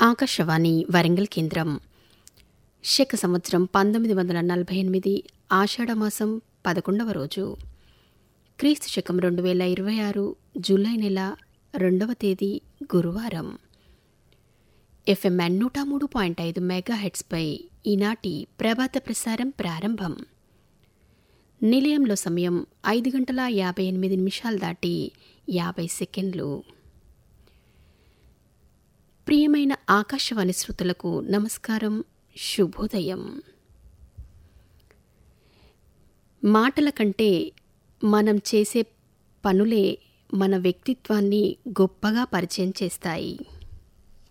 ఆకాశవాణి వరంగల్ కేంద్రం శక సంవత్సరం పంతొమ్మిది వందల నలభై ఎనిమిది ఆషాఢమాసం పదకొండవ రోజు క్రీస్తు శకం రెండు వేల ఇరవై ఆరు జూలై నెల రెండవ తేదీ గురువారం ఎఫ్ఎంఎన్ నూట మూడు పాయింట్ ఐదు మెగా హెడ్స్పై ఈనాటి ప్రభాత ప్రసారం ప్రారంభం నిలయంలో సమయం ఐదు గంటల యాభై ఎనిమిది నిమిషాలు దాటి యాభై సెకండ్లు ప్రియమైన ఆకాశవాణి శ్రోతలకు నమస్కారం శుభోదయం మాటల కంటే మనం చేసే పనులే మన వ్యక్తిత్వాన్ని గొప్పగా పరిచయం చేస్తాయి